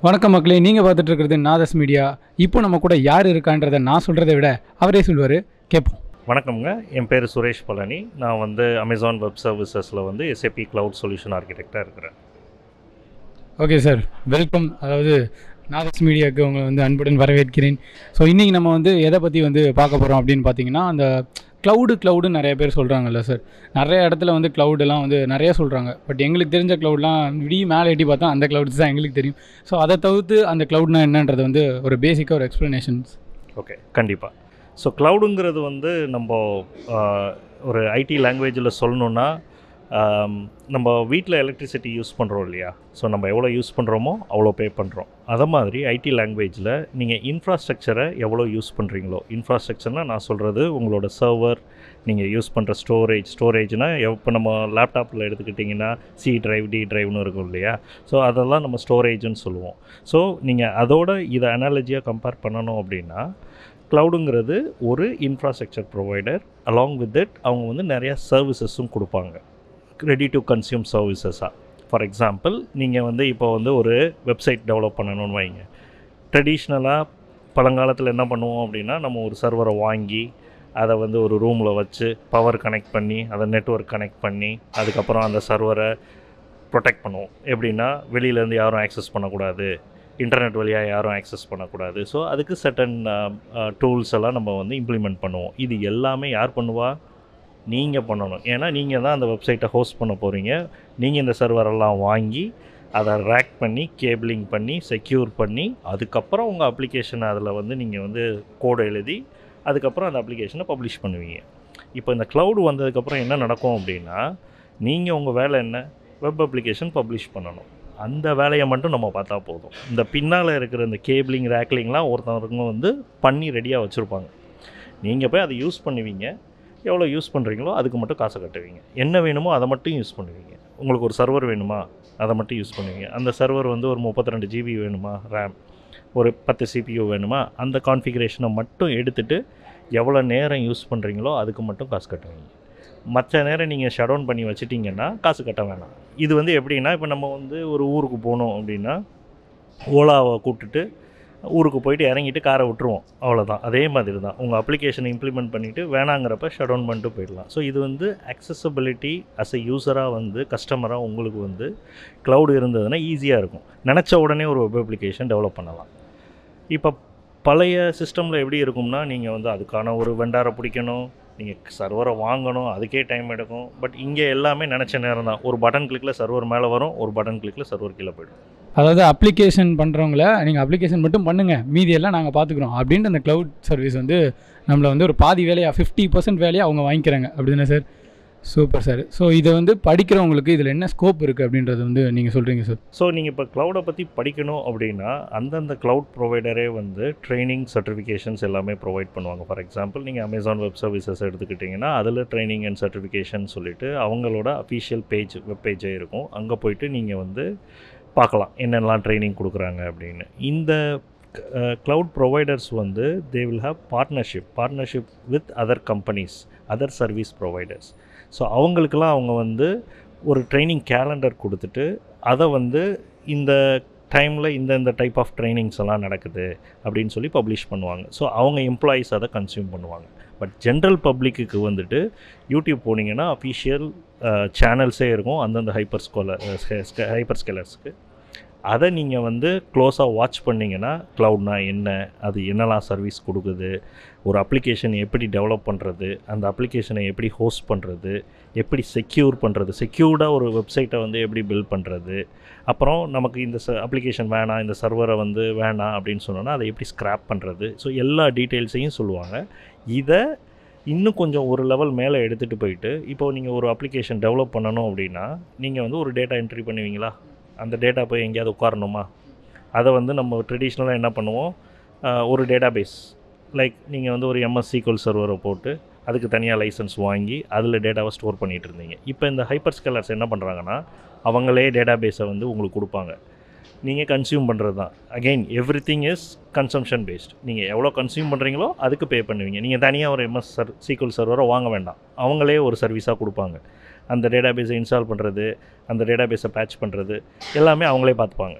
வணக்கம் மக்களே நீங்கள் பார்த்துட்டு இருக்கிறது நாதஸ் மீடியா இப்போ நம்ம கூட யார் இருக்கான்றதை நான் சொல்கிறத விட அவரே சொல்வார் கேட்போம் வணக்கம்ங்க என் பேர் சுரேஷ் பழனி நான் வந்து அமேசான் வெப் சர்வீசஸில் வந்து எஸ்ஏபி க்ளவுட் சொல்யூஷன் ஆர்கிடெக்டாக இருக்கிறேன் ஓகே சார் வெல்கம் அதாவது நாதஸ் மீடியாவுக்கு உங்களை வந்து அன்புடன் வரவேற்கிறேன் ஸோ இன்றைக்கி நம்ம வந்து எதை பற்றி வந்து பார்க்க போகிறோம் அப்படின்னு பார்த்தீங்கன்னா அந்த க்ளவுடு க்ளவுடுன்னு நிறைய பேர் சொல்கிறாங்கல்ல சார் நிறைய இடத்துல வந்து க்ளவுடெல்லாம் வந்து நிறைய சொல்கிறாங்க பட் எங்களுக்கு தெரிஞ்ச க்ளவுட்லாம் விடி மேலே எட்டி பார்த்தா அந்த க்ளவுட்ஸ் தான் எங்களுக்கு தெரியும் ஸோ அதை தவிர்த்து அந்த க்ளவுட்னா என்னன்றது வந்து ஒரு பேசிக்காக ஒரு எக்ஸ்ப்ளனேஷன்ஸ் ஓகே கண்டிப்பாக ஸோ க்ளவுடுங்கிறது வந்து நம்ம ஆஹ், ஒரு ஐடி லாங்குவேஜில் சொல்லணுன்னா ஆம், நம்ம வீட்டில் எலக்ட்ரிசிட்டி யூஸ் பண்ணுறோம் இல்லையா ஸோ நம்ம எவ்வளோ யூஸ் பண்ணுறோமோ அவ்வளோ பே பண்ணுறோம் அதை மாதிரி ஐடி லாங்குவேஜில் நீங்கள் இன்ஃப்ராஸ்ட்ரக்சரை எவ்வளோ யூஸ் பண்ணுறீங்களோ இன்ஃப்ராஸ்ட்ரக்சர்னால் நான் சொல்கிறது உங்களோட சர்வர் நீங்கள் யூஸ் பண்ணுற ஸ்டோரேஜ் ஸ்டோரேஜ்னால் இப்போ நம்ம லேப்டாப்பில் எடுத்துக்கிட்டிங்கன்னா சி டிரைவ் டி டிரைவ்னு இருக்கும் இல்லையா ஸோ அதெல்லாம் நம்ம ஸ்டோரேஜ்னு சொல்லுவோம் ஸோ நீங்கள் அதோட இதை அனாலஜியாக கம்பேர் பண்ணணும் அப்படின்னா க்ளவுடுங்கிறது ஒரு infrastructure provider along with it அவங்க வந்து நிறையா சர்வீசஸும் கொடுப்பாங்க ரெடி டு கன்சியூம் சர்வீசஸாக ஃபார் எக்ஸாம்பிள் நீங்கள் வந்து இப்போ வந்து ஒரு வெப்சைட் டெவலப் பண்ணணும்னு வைங்க ட்ரெடிஷ்னலாக பழங்காலத்தில் என்ன பண்ணுவோம் அப்படின்னா நம்ம ஒரு சர்வரை வாங்கி அதை வந்து ஒரு ரூமில் வச்சு பவர் கனெக்ட் பண்ணி அதை நெட்வொர்க் கனெக்ட் பண்ணி அதுக்கப்புறம் அந்த சர்வரை ப்ரொடெக்ட் பண்ணுவோம் எப்படின்னா வெளியிலேருந்து யாரும் ஆக்சஸ் பண்ணக்கூடாது இன்டர்நெட் வழியாக யாரும் ஆக்சஸ் பண்ணக்கூடாது ஸோ அதுக்கு சட்டன் டூல்ஸ் எல்லாம் நம்ம வந்து இம்ப்ளிமெண்ட் பண்ணுவோம் இது எல்லாமே யார் பண்ணுவா நீங்கள் பண்ணணும் ஏன்னா நீங்கள் தான் அந்த வெப்சைட்டை ஹோஸ்ட் பண்ண போகிறீங்க நீங்கள் இந்த சர்வரெல்லாம் வாங்கி அதை ரேக் பண்ணி கேபிளிங் பண்ணி செக்யூர் பண்ணி அதுக்கப்புறம் உங்கள் அப்ளிகேஷனை அதில் வந்து நீங்கள் வந்து கோடு எழுதி அதுக்கப்புறம் அந்த அப்ளிகேஷனை பப்ளிஷ் பண்ணுவீங்க இப்போ இந்த க்ளவுட் வந்ததுக்கப்புறம் என்ன நடக்கும் அப்படின்னா நீங்கள் உங்கள் வேலை என்ன வெப் அப்ளிகேஷன் பப்ளிஷ் பண்ணணும் அந்த வேலையை மட்டும் நம்ம பார்த்தா போதும் இந்த பின்னால் இருக்கிற இந்த கேபிளிங் ரேக்லிங்லாம் ஒருத்தவங்க வந்து பண்ணி ரெடியாக வச்சுருப்பாங்க நீங்கள் போய் அதை யூஸ் பண்ணுவீங்க எவ்வளோ யூஸ் பண்ணுறீங்களோ அதுக்கு மட்டும் காசை கட்டுவீங்க என்ன வேணுமோ அதை மட்டும் யூஸ் பண்ணுவீங்க உங்களுக்கு ஒரு சர்வர் வேணுமா அதை மட்டும் யூஸ் பண்ணுவீங்க அந்த சர்வர் வந்து ஒரு முப்பத்தி ரெண்டு ஜிபி வேணுமா ரேம் ஒரு பத்து சிபியூ வேணுமா அந்த கான்ஃபிகரேஷனை மட்டும் எடுத்துகிட்டு எவ்வளோ நேரம் யூஸ் பண்ணுறீங்களோ அதுக்கு மட்டும் காசு கட்டுவீங்க மற்ற நேரம் நீங்கள் ஷட் டவுன் பண்ணி வச்சிட்டிங்கன்னா காசு கட்ட வேணாம் இது வந்து எப்படின்னா இப்போ நம்ம வந்து ஒரு ஊருக்கு போகணும் அப்படின்னா ஓலாவை கூப்பிட்டுட்டு ஊருக்கு போயிட்டு இறங்கிட்டு காரை விட்டுருவோம் அவ்வளோதான் அதே மாதிரி தான் உங்கள் அப்ளிகேஷனை இம்ப்ளிமெண்ட் பண்ணிவிட்டு வேணாங்கிறப்ப ஷட் டவுன் பண்ணிட்டு போயிடலாம் ஸோ இது வந்து அக்சசபிலிட்டி அஸ் எ யூஸராக வந்து கஸ்டமராக உங்களுக்கு வந்து க்ளவுட் இருந்ததுன்னா ஈஸியாக இருக்கும் நினச்ச உடனே ஒரு வெப் அப்ளிகேஷன் டெவலப் பண்ணலாம் இப்போ பழைய சிஸ்டமில் எப்படி இருக்கும்னா நீங்கள் வந்து அதுக்கான ஒரு வெண்டாரை பிடிக்கணும் நீங்கள் சர்வரை வாங்கணும் அதுக்கே டைம் எடுக்கும் பட் இங்கே எல்லாமே நினச்ச நேரம் தான் ஒரு பட்டன் கிளிக்கில் சர்வர் மேலே வரும் ஒரு பட்டன் கிளிக்கில் சர்வர் கீழே போயிடும் அதாவது அப்ளிகேஷன் பண்ணுறவங்கள நீங்கள் அப்ளிகேஷன் மட்டும் பண்ணுங்கள் மீதியெல்லாம் நாங்கள் பார்த்துக்குறோம் அப்படின்ட்டு அந்த க்ளவுட் சர்வீஸ் வந்து நம்மளை வந்து ஒரு பாதி வேலையாக ஃபிஃப்டி பர்சன்ட் வேலையாக அவங்க வாங்கிக்கிறாங்க அப்படி தானே சார் சூப்பர் சார் ஸோ இதை வந்து படிக்கிறவங்களுக்கு இதில் என்ன ஸ்கோப் இருக்குது அப்படின்றது வந்து நீங்கள் சொல்கிறீங்க சார் ஸோ நீங்கள் இப்போ க்ளவுடை பற்றி படிக்கணும் அப்படின்னா அந்தந்த க்ளவுட் ப்ரொவைடரே வந்து ட்ரைனிங் சர்டிஃபிகேஷன்ஸ் எல்லாமே ப்ரொவைட் பண்ணுவாங்க ஃபார் எக்ஸாம்பிள் நீங்கள் அமேசான் வெப் சர்வீசஸ் எடுத்துக்கிட்டிங்கன்னா அதில் ட்ரைனிங் அண்ட் சர்டிஃபிகேஷன் சொல்லிட்டு அவங்களோட அஃபிஷியல் பேஜ் வெப் பேஜே இருக்கும் அங்கே போயிட்டு நீங்கள் வந்து பார்க்கலாம் என்னென்னலாம் ட்ரைனிங் கொடுக்குறாங்க அப்படின்னு இந்த க்ளவுட் ப்ரொவைடர்ஸ் வந்து they will have partnership partnership with other companies other service providers so அவங்களுக்கெல்லாம் அவங்க வந்து ஒரு ட்ரைனிங் கேலண்டர் கொடுத்துட்டு அதை வந்து இந்த டைமில் இந்த இந்த டைப் ஆஃப் ட்ரைனிங்ஸ் எல்லாம் நடக்குது அப்படின்னு சொல்லி பப்ளிஷ் பண்ணுவாங்க ஸோ அவங்க எம்ப்ளாயீஸ் அதை கன்சியூம் பண்ணுவாங்க பட் ஜென்ரல் பப்ளிக்கு வந்துட்டு யூடியூப் போனீங்கன்னா அஃபிஷியல் சேனல்ஸே இருக்கும் அந்தந்த ஹைப்பர் ஸ்கோலர் ஹைப்பர் ஸ்கேலர்ஸ்க்கு அதை நீங்கள் வந்து க்ளோஸாக வாட்ச் பண்ணிங்கன்னா க்ளவுட்னா என்ன அது என்னெல்லாம் சர்வீஸ் கொடுக்குது ஒரு அப்ளிகேஷன் எப்படி டெவலப் பண்ணுறது அந்த அப்ளிகேஷனை எப்படி ஹோஸ்ட் பண்ணுறது எப்படி செக்யூர் பண்ணுறது செக்யூர்டாக ஒரு வெப்சைட்டை வந்து எப்படி பில்ட் பண்ணுறது அப்புறம் நமக்கு இந்த ச அப்ளிகேஷன் வேணாம் இந்த சர்வரை வந்து வேணாம் அப்படின்னு சொன்னோன்னா அதை எப்படி ஸ்க்ராப் பண்ணுறது ஸோ எல்லா டீட்டெயில்ஸையும் சொல்லுவாங்க இதை இன்னும் கொஞ்சம் ஒரு லெவல் மேலே எடுத்துகிட்டு போயிட்டு இப்போ நீங்கள் ஒரு அப்ளிகேஷன் டெவலப் பண்ணணும் அப்படின்னா நீங்கள் வந்து ஒரு டேட்டா என்ட்ரி பண்ணுவீங்களா அந்த டேட்டா போய் எங்கேயாவது உட்காரணுமா அதை வந்து நம்ம ட்ரெடிஷ்னலாக என்ன பண்ணுவோம் ஆஹ் ஒரு டேட்டா பேஸ் லைக் நீங்கள் வந்து ஒரு எம்எஸ் சீக்வல் சர்வரை போட்டு அதுக்கு தனியாக லைசன்ஸ் வாங்கி அதில் டேட்டாவை ஸ்டோர் பண்ணிகிட்டு இருந்தீங்க இப்போ இந்த ஹைப்பர் ஸ்கேலர்ஸ் என்ன பண்ணுறாங்கன்னா அவங்களே டேட்டா பேஸை வந்து உங்களுக்கு கொடுப்பாங்க நீங்கள் கன்சியூம் பண்ணுறது தான் again everything is consumption based நீங்கள் எவ்வளோ கன்சியூம் பண்ணுறீங்களோ அதுக்கு பே பண்ணுவீங்க நீங்கள் தனியாக ஒரு எம்எஸ் சர் சீக்வல் சர்வரை வாங்க வேண்டாம் அவங்களே ஒரு சர்வீஸாக கொடுப்பாங்க அந்த டேட்டா பேஸை இன்ஸ்டால் பண்ணுறது அந்த டேட்டா பேஸை பேட்ச் பண்ணுறது எல்லாமே அவங்களே பார்த்துப்பாங்க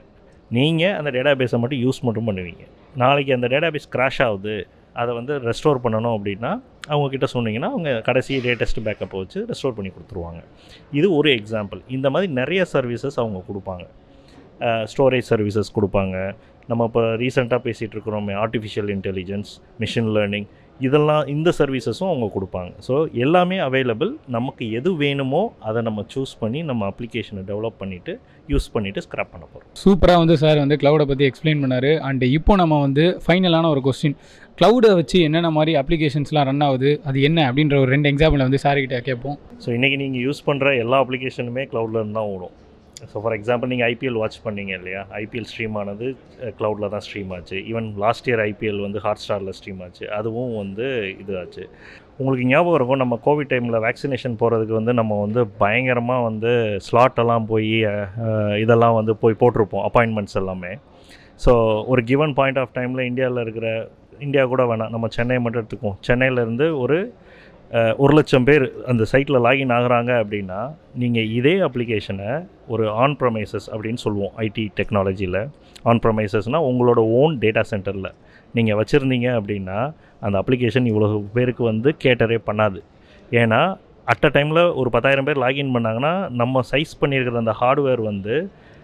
நீங்கள் அந்த டேட்டா பேஸை மட்டும் யூஸ் மட்டும் பண்ணுவீங்க நாளைக்கு அந்த டேட்டா பேஸ் க்ராஷ் ஆகுது அதை வந்து ரெஸ்டோர் பண்ணணும் அப்படின்னா அவங்கக்கிட்ட சொன்னீங்கன்னா அவங்க கடைசி லேட்டஸ்ட் பேக்கப்பை வச்சு ரெஸ்டோர் பண்ணி கொடுத்துருவாங்க இது ஒரு எக்ஸாம்பிள் இந்த மாதிரி நிறைய சர்வீசஸ் அவங்க கொடுப்பாங்க ஸ்டோரேஜ் சர்வீசஸ் கொடுப்பாங்க நம்ம இப்போ ரீசெண்டாக பேசிகிட்டு இருக்கிறோமே ஆர்டிஃபிஷியல் இன்டெலிஜென்ஸ் மிஷின் லேர்னிங் இதெல்லாம் இந்த சர்வீசஸும் அவங்க கொடுப்பாங்க ஸோ எல்லாமே அவைலபிள் நமக்கு எது வேணுமோ அதை நம்ம சூஸ் பண்ணி நம்ம அப்ளிகேஷனை டெவலப் பண்ணிவிட்டு யூஸ் பண்ணிவிட்டு ஸ்க்ராப் பண்ண போகிறோம் சூப்பராக வந்து சார் வந்து க்ளவுடை பற்றி எக்ஸ்பிளைன் பண்ணார் அண்ட் இப்போ நம்ம வந்து ஃபைனலான ஒரு கொஸ்டின் க்ளவுடை வச்சு என்னென்ன மாதிரி அப்ளிகேஷன்ஸ்லாம் ரன் ஆகுது அது என்ன அப்படின்ற ஒரு ரெண்டு எக்ஸாம்பிள் வந்து சார்கிட்ட கேட்போம் ஸோ இன்றைக்கி நீங்கள் யூஸ் பண்ணுற எல்லா அப்ளிகேஷனுமே க்ளவுடில் இருந்து தான் ஓடும் ஸோ ஃபார் எக்ஸாம்பிள் நீங்கள் ஐபிஎல் வாட்ச் பண்ணீங்க இல்லையா ஐபிஎல் ஸ்ட்ரீம் ஆனது க்ளவுடில் தான் ஸ்ட்ரீம் ஆச்சு ஈவன் லாஸ்ட் இயர் ஐபிஎல் வந்து ஹாட் ஸ்டாரில் ஸ்ட்ரீம் ஆச்சு அதுவும் வந்து இது ஆச்சு உங்களுக்கு ஞாபகம் இருக்கும் நம்ம கோவிட் டைமில் வேக்சினேஷன் போகிறதுக்கு வந்து நம்ம வந்து பயங்கரமாக வந்து ஸ்லாட்டெல்லாம் போய் அஹ், இதெல்லாம் வந்து போய் போட்டிருப்போம் அப்பாயின்மெண்ட்ஸ் எல்லாமே ஸோ ஒரு கிவன் பாயிண்ட் ஆஃப் டைமில் இந்தியாவில் இருக்கிற இந்தியா கூட வேணாம் நம்ம சென்னை மட்டும் எடுத்துக்குவோம் சென்னையிலேருந்து ஒரு அஹ், ஒரு லட்சம் பேர் அந்த சைட்டில் லாகின் ஆகுறாங்க அப்படின்னா நீங்கள் இதே அப்ளிகேஷனை ஒரு ஆன் ப்ரமைசஸ் அப்படின்னு சொல்லுவோம் ஐடி டெக்னாலஜியில் ஆன் ப்ரமைசஸ்னால் உங்களோட ஓன் டேட்டா சென்டரில் நீங்கள் வச்சுருந்தீங்க அப்படின்னா அந்த அப்ளிகேஷன் இவ்வளோ பேருக்கு வந்து கேட்டரே பண்ணாது ஏன்னா அட் அ டைமில் ஒரு பத்தாயிரம் பேர் லாகின் பண்ணாங்கன்னா நம்ம சைஸ் பண்ணியிருக்கிற அந்த ஹார்ட்வேர் வந்து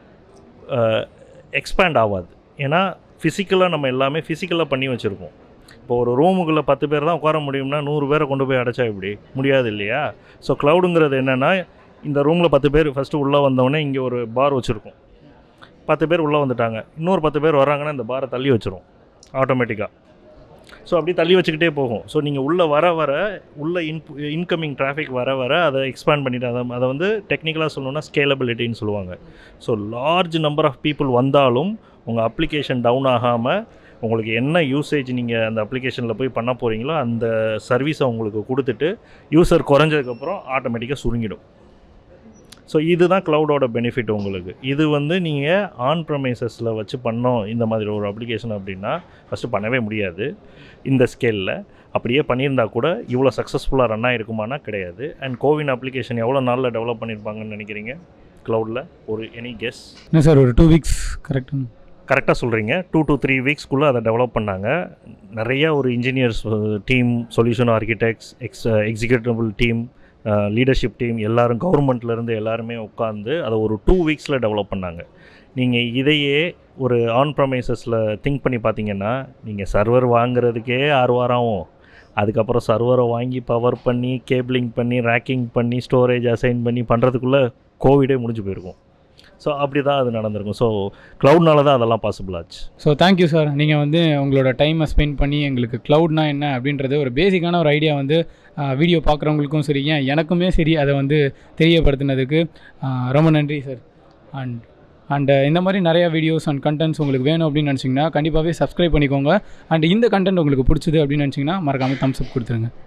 எக்ஸ்பேண்ட் ஆகாது ஏன்னா ஃபிசிக்கலாக நம்ம எல்லாமே ஃபிசிக்கலாக பண்ணி வச்சுருக்கோம் இப்போ ஒரு ரூமுக்குள்ளே பத்து பேர் தான் உட்கார முடியும்னா நூறு பேரை கொண்டு போய் அடைச்சா இப்படி முடியாது இல்லையா ஸோ க்ளவுடுங்கிறது என்னென்னா இந்த ரூமில் பத்து பேர் ஃபஸ்ட்டு உள்ளே வந்தவொடனே இங்கே ஒரு பார் வச்சுருக்கோம் பத்து பேர் உள்ளே வந்துட்டாங்க இன்னொரு பத்து பேர் வராங்கன்னா இந்த பாரை தள்ளி வச்சிரும் ஆட்டோமேட்டிக்காக ஸோ அப்படி தள்ளி வச்சுக்கிட்டே போகும் ஸோ நீங்கள் உள்ளே வர வர உள்ள இன் இன்கமிங் டிராஃபிக் வர வர அதை எக்ஸ்பேண்ட் பண்ணிட்டு அதை அதை வந்து டெக்னிக்கலாக சொல்லணும்னா ஸ்கேலபிலிட்டின்னு சொல்லுவாங்க so large number of people வந்தாலும் உங்கள் அப்ளிகேஷன் டவுன் ஆகாமல் உங்களுக்கு என்ன யூசேஜ் நீங்கள் அந்த அப்ளிகேஷனில் போய் பண்ண போகிறீங்களோ அந்த சர்வீஸை உங்களுக்கு கொடுத்துட்டு யூசர் குறைஞ்சதுக்கப்புறம் ஆட்டோமேட்டிக்காக சுருங்கிடும் ஸோ இதுதான் க்ளவுடோட பெனிஃபிட் உங்களுக்கு இது வந்து நீங்கள் ஆன் ப்ரமைசஸில் வச்சு பண்ணோம் இந்த மாதிரி ஒரு அப்ளிகேஷன் அப்படின்னா ஃபஸ்ட்டு பண்ணவே முடியாது இந்த ஸ்கேலில் அப்படியே பண்ணியிருந்தா கூட இவ்வளோ சக்ஸஸ்ஃபுல்லாக ரன் ஆகிருக்குமானா கிடையாது அண்ட் கோவின் அப்ளிகேஷன் எவ்வளோ நாளில் டெவலப் பண்ணியிருப்பாங்கன்னு நினைக்கிறீங்க க்ளவுடில் ஒரு எனி கெஸ் என்ன சார் ஒரு டூ வீக்ஸ் கரெக்டாக கரெக்டாக சொல்கிறீங்க டூ to த்ரீ வீக்ஸ்க்குள்ளே அதை டெவலப் பண்ணாங்க நிறைய ஒரு engineers team solution architects ex executive team leadership team எல்லாரும் கவர்மெண்ட்லேருந்து எல்லாருமே உட்காந்து அதை ஒரு டூ வீக்ஸில் டெவலப் பண்ணாங்க நீங்கள் இதையே ஒரு ஆன் ப்ரமைசஸில் திங்க் பண்ணி பார்த்தீங்கன்னா நீங்கள் சர்வர் வாங்குறதுக்கே ஆறு வாரம் ஆகும் அதுக்கப்புறம் சர்வரை வாங்கி பவர் பண்ணி கேபிளிங் பண்ணி ரேக்கிங் பண்ணி ஸ்டோரேஜ் அசைன் பண்ணி பண்ணுறதுக்குள்ளே கோவிடே முடிஞ்சு போயிருக்கும் ஸோ அப்படி தான் அது நடந்திருக்கும் ஸோ க்ளவுட்னால தான் அதெல்லாம் பாசிபிள் ஆச்சு ஸோ தேங்க்யூ சார் நீங்கள் வந்து உங்களோட டைமை ஸ்பெண்ட் பண்ணி எங்களுக்கு க்ளவுட்னா என்ன அப்படின்றது ஒரு பேசிக்கான ஒரு ஐடியா வந்து வீடியோ பார்க்குறவங்களுக்கும் சரி ஏன் எனக்குமே சரி அதை வந்து தெரியப்படுத்தினதுக்கு ஆஹ் ரொம்ப நன்றி சார் அண்ட் அண்ட் இந்த மாதிரி நிறைய வீடியோஸ் அண்ட் கண்டென்ட்ஸ் உங்களுக்கு வேணும் அப்படின்னு நினச்சிங்கன்னா கண்டிப்பாகவே சப்ஸ்கிரைப் பண்ணிக்கோங்க அண்ட் இந்த கண்டென்ட் உங்களுக்கு பிடிச்சது அப்படின்னு நினச்சிங்கன்னா மறக்காமல் தம்ஸ் அப் கொடுத்துருங்க